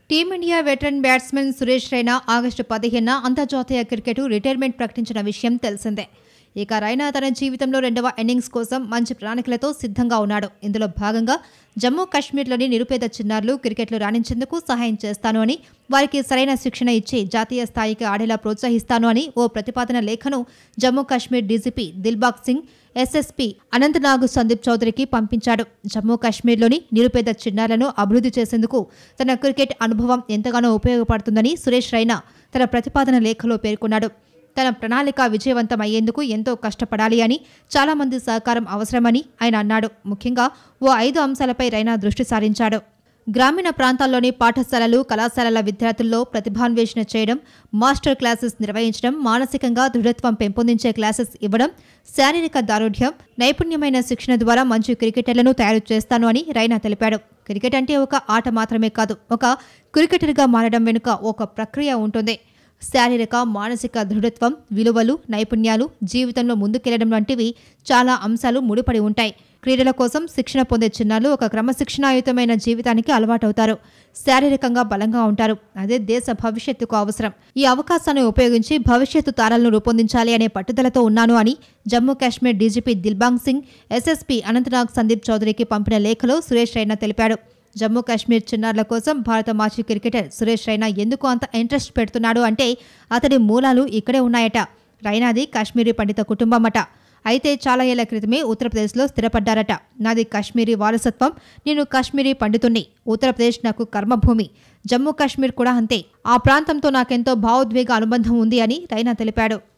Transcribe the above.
team India veteran batsmen Suresh Raina August పదిహేన అంతర్జాతీయ cricket retirement ప్రకటించిన విషయం తెలిసిందే ఇక రైనా తన జీవితంలో రెండవ ఇన్నింగ్స్ కోసం మంచి ప్రణాళికలతో సిద్ధంగా ఉన్నాడు ఇందులో భాగంగా జమ్మూ కాశ్మీర్లోని నిరుపేద చిన్నారులు క్రికెట్లో రాణించేందుకు సహాయం చేస్తాను అని వారికి సరైన శిక్షణ ఇచ్చి జాతీయ స్థాయికి ఆడేలా ప్రోత్సహిస్తాను అని ఓ ప్రతిపాదన లేఖను జమ్మూ కాశ్మీర్ డీజీపీ దిల్బాగ్ సింగ్ ఎస్ఎస్పీ అనంతనాగ్ సందీప్ చౌదరికి పంపించాడు జమ్మూ కాశ్మీర్లోని నిరుపేద చిన్నారులను అభివృద్ధి చేసేందుకు తన క్రికెట్ అనుభవం ఎంతగానో ఉపయోగపడుతుందని సురేష్ రైనా తన ప్రతిపాదన లేఖలో పేర్కొన్నాడు తన ప్రణాళిక విజయవంతం అయ్యేందుకు ఎంతో కష్టపడాలి అని చాలా మంది సహకారం అవసరమని ఆయన అన్నాడు ముఖ్యంగా ఓ ఐదు అంశాలపై రైనా దృష్టి సారించాడు గ్రామీణ ప్రాంతాల్లోని పాఠశాలలు కళాశాలల విద్యార్థుల్లో ప్రతిభాన్వేషణ చేయడం మాస్టర్ క్లాసెస్ నిర్వహించడం మానసికంగా దృఢత్వం పెంపొందించే క్లాసెస్ ఇవ్వడం శారీరక దారుఢ్యం నైపుణ్యమైన శిక్షణ ద్వారా మంచి క్రికెటర్లను తయారు చేస్తాను అని రైనా తెలిపాడు క్రికెట్ అంటే ఒక ఆట మాత్రమే కాదు ఒక క్రికెటర్గా మారడం వెనుక ఒక ప్రక్రియ ఉంటుంది శారీరక మానసిక దృఢత్వం విలువలు నైపుణ్యాలు జీవితంలో ముందుకెళ్లడం వంటివి చాలా అంశాలు ముడిపడి ఉంటాయి క్రీడల కోసం శిక్షణ పొందే చిన్నారులు ఒక క్రమశిక్షణాయుతమైన జీవితానికి అలవాటవుతారు శారీరకంగా బలంగా ఉంటారు అదే దేశ భవిష్యత్తుకు అవసరం ఈ అవకాశాన్ని ఉపయోగించి భవిష్యత్తు తారాలను రూపొందించాలి అనే పట్టుదలతో ఉన్నాను అని జమ్మూ కాశ్మీర్ డీజీపీ దిల్బాంగ్ సింగ్ ఎస్ఎస్పీ అనంతనాగ్ సందీప్ చౌదరికి పంపిన లేఖలో సురేష్ రైనా తెలిపాడు జమ్మూ కాశ్మీర్ చిన్నారుల కోసం భారత మాజీ క్రికెటర్ సురేష్ రైనా ఎందుకు అంత ఇంట్రెస్ట్ పెడుతున్నాడు అంటే అతడి మూలాలు ఇక్కడే ఉన్నాయట రైనాది కాశ్మీరీ పండిత కుటుంబమట అయితే చాలా ఏళ్ల క్రితమే ఉత్తరప్రదేశ్లో స్థిరపడ్డారట నాది కాశ్మీరీ వారసత్వం నేను కాశ్మీరీ పండితుణ్ణి ఉత్తరప్రదేశ్ నాకు కర్మభూమి జమ్మూ కాశ్మీర్ కూడా అంతే ఆ ప్రాంతంతో నాకెంతో భావోద్వేగ అనుబంధం ఉంది అని రైనా తెలిపాడు